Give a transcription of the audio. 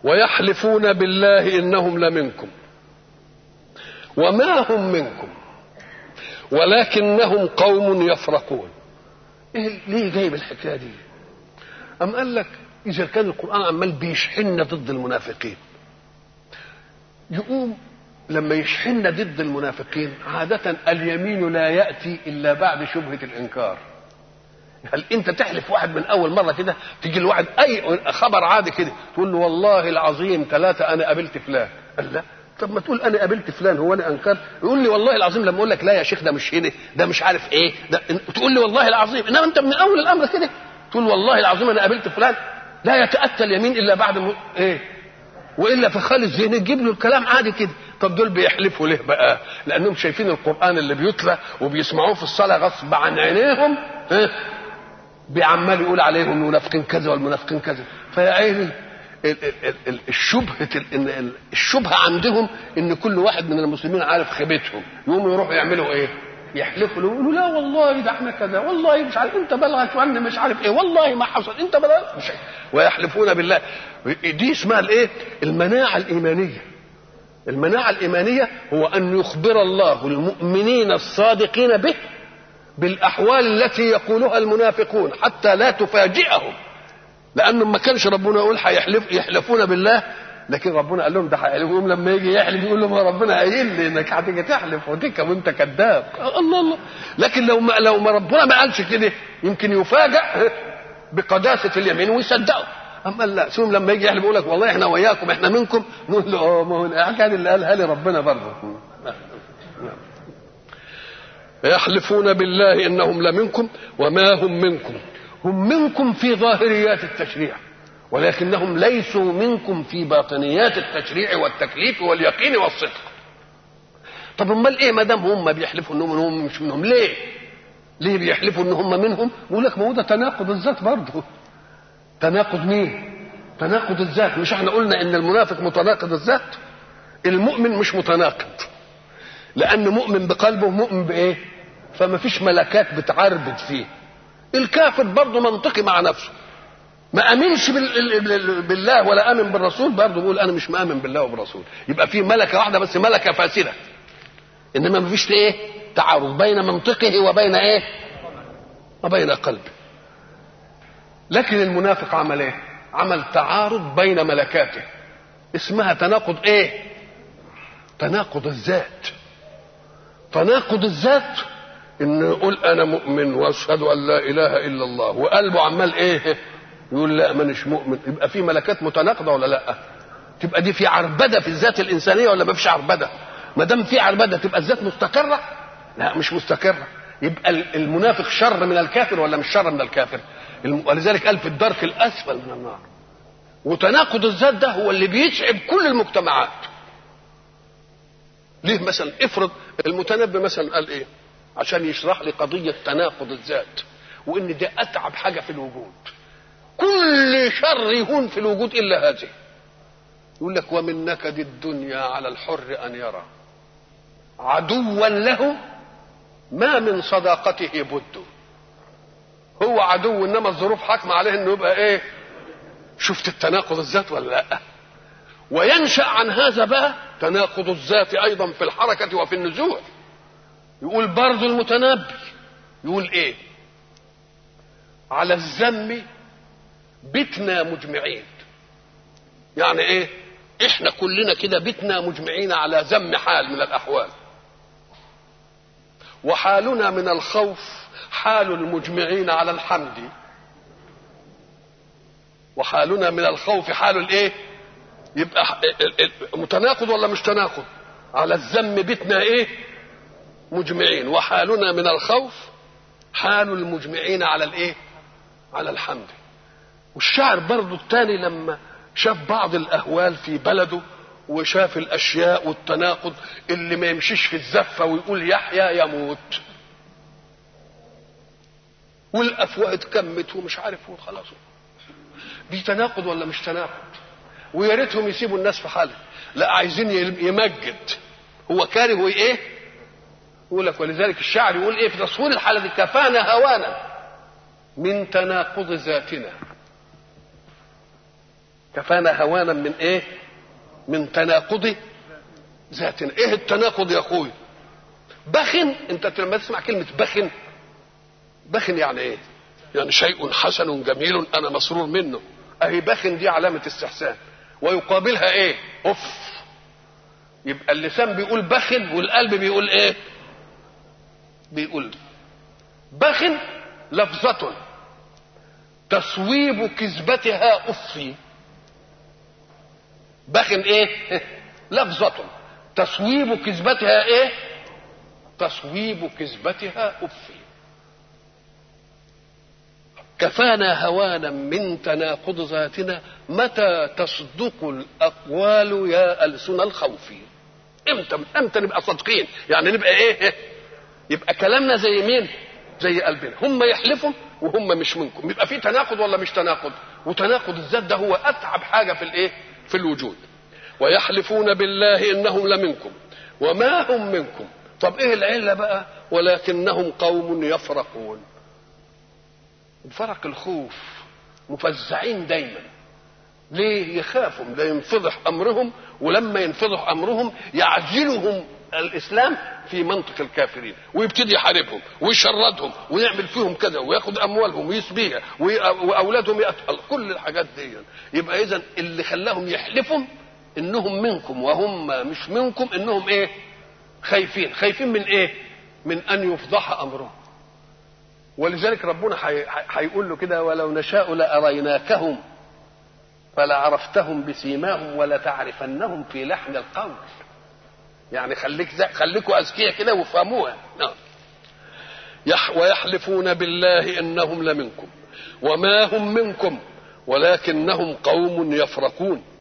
ويحلفون بالله انهم لمنكم وما هم منكم ولكنهم قوم يفرقون إيه ليه جايب الحكايه دي أم قال لك إذا كان القرآن عمال بيشحن ضد المنافقين يقوم لما يشحن ضد المنافقين عادة اليمين لا يأتي إلا بعد شبهة الإنكار هل أنت تحلف واحد من أول مرة كده تيجي الواحد أي خبر عادي كده تقول له والله العظيم ثلاثة أنا قابلت فلان قال لا طب ما تقول انا قابلت فلان هو انا انكر يقول لي والله العظيم لما اقول لك لا يا شيخ ده مش هنا ده مش عارف ايه ده تقول لي والله العظيم انما انت من اول الامر كده تقول والله العظيم انا قابلت فلان لا يتاتى اليمين الا بعد م... ايه والا في خالد ذهني تجيب له الكلام عادي كده طب دول بيحلفوا ليه بقى لانهم شايفين القران اللي بيتلى وبيسمعوه في الصلاه غصب عن عينيهم إيه؟ بيعمال يقول عليهم المنافقين كذا والمنافقين كذا فيا عيني الشبهة الشبهة عندهم ان كل واحد من المسلمين عارف خيبتهم يقوموا يروحوا يعملوا ايه؟ يحلفوا له يقولوا لا والله ده احنا كذا والله مش عارف انت بلغك وانا مش عارف ايه والله ما حصل انت بلغك مش ويحلفون بالله دي اسمها الايه؟ المناعة الإيمانية المناعة الإيمانية هو أن يخبر الله المؤمنين الصادقين به بالأحوال التي يقولها المنافقون حتى لا تفاجئهم لانه ما كانش ربنا يقول هيحلف يحلفون بالله لكن ربنا قال لهم ده هيحلفوا لما يجي يحلف يقول لهم ربنا قايل لي انك هتيجي تحلف وتك وانت كذاب الله الله لكن لو ما لو ما ربنا ما قالش كده يمكن يفاجأ بقداسه اليمين ويصدقه اما لا ثم لما يجي يحلف يقول لك والله احنا وياكم احنا منكم نقول له اه ما هو الحكايه اللي قالها لي ربنا برضه يحلفون بالله انهم لمنكم وما هم منكم هم منكم في ظاهريات التشريع ولكنهم ليسوا منكم في باطنيات التشريع والتكليف واليقين والصدق طب امال ايه ما دام هم بيحلفوا انهم هم مش منهم ليه ليه بيحلفوا ان هم منهم يقول لك ما هو ده تناقض الذات برضه تناقض مين تناقض الذات مش احنا قلنا ان المنافق متناقض الذات المؤمن مش متناقض لان مؤمن بقلبه مؤمن بايه فما فيش ملكات بتعربد فيه الكافر برضه منطقي مع نفسه ما امنش بالله ولا امن بالرسول برضه بيقول انا مش مامن بالله وبالرسول يبقى في ملكه واحده بس ملكه فاسده انما ما فيش ايه تعارض بين منطقه وبين ايه وبين قلبه لكن المنافق عمل ايه عمل تعارض بين ملكاته اسمها تناقض ايه تناقض الذات تناقض الذات ان يقول انا مؤمن واشهد ان لا اله الا الله وقلبه عمال ايه يقول لا مانيش مؤمن يبقى في ملكات متناقضه ولا لا تبقى دي في عربده في الذات الانسانيه ولا ما فيش عربده ما دام في عربده تبقى الذات مستقره لا مش مستقره يبقى المنافق شر من الكافر ولا مش شر من الكافر ولذلك قال في الدرك الاسفل من النار وتناقض الذات ده هو اللي بيتعب كل المجتمعات ليه مثلا افرض المتنبي مثلا قال ايه عشان يشرح لي قضية تناقض الذات وإن ده أتعب حاجة في الوجود كل شر يهون في الوجود إلا هذه يقول لك ومن نكد الدنيا على الحر أن يرى عدوا له ما من صداقته بد هو عدو إنما الظروف حاكمة عليه إنه يبقى إيه شفت التناقض الذات ولا لا وينشأ عن هذا بقى تناقض الذات أيضا في الحركة وفي النزول يقول برضه المتنبي يقول ايه على الذم بتنا مجمعين يعني ايه احنا كلنا كده بتنا مجمعين على ذم حال من الاحوال وحالنا من الخوف حال المجمعين على الحمد وحالنا من الخوف حال الايه يبقى متناقض ولا مش تناقض على الذم بتنا ايه مجمعين وحالنا من الخوف حال المجمعين على الايه على الحمد والشاعر برضه الثاني لما شاف بعض الاهوال في بلده وشاف الاشياء والتناقض اللي ما يمشيش في الزفه ويقول يحيى يموت والافواه اتكمت ومش عارف خلاص دي تناقض ولا مش تناقض ويا ريتهم يسيبوا الناس في حالها لا عايزين يمجد هو كاره ايه يقول لك ولذلك الشاعر يقول ايه في تصوير الحاله دي كفانا هوانا من تناقض ذاتنا كفانا هوانا من ايه من تناقض ذاتنا ايه التناقض يا اخوي بخن انت لما تسمع كلمه بخن بخن يعني ايه يعني شيء حسن جميل انا مسرور منه اهي بخن دي علامه استحسان ويقابلها ايه اف يبقى اللسان بيقول بخن والقلب بيقول ايه بيقول بخن لفظة تصويب كذبتها أفي بخن ايه لفظة تصويب كذبتها ايه تصويب كذبتها أفي كفانا هوانا من تناقض ذاتنا متى تصدق الأقوال يا ألسن الخوف امتى امتى نبقى صادقين يعني نبقى ايه يبقى كلامنا زي مين زي قلبنا هم يحلفوا وهم مش منكم يبقى في تناقض ولا مش تناقض وتناقض الذات ده هو اتعب حاجه في الايه في الوجود ويحلفون بالله انهم لمنكم وما هم منكم طب ايه العله بقى ولكنهم قوم يفرقون فرق الخوف مفزعين دايما ليه يخافوا لا ينفضح امرهم ولما ينفضح امرهم يعجلهم الاسلام في منطق الكافرين ويبتدي يحاربهم ويشردهم ويعمل فيهم كذا وياخد اموالهم ويسبيها واولادهم يقتل كل الحاجات دي يبقى اذا اللي خلاهم يحلفوا انهم منكم وهم مش منكم انهم ايه خايفين خايفين من ايه من ان يفضح امرهم ولذلك ربنا هيقول له كده ولو نشاء لاريناكهم فلعرفتهم بسيماهم ولتعرفنهم في لحن القول يعني خليك خليكوا اذكياء كده وافهموها نعم يح ويحلفون بالله انهم لمنكم وما هم منكم ولكنهم قوم يفرقون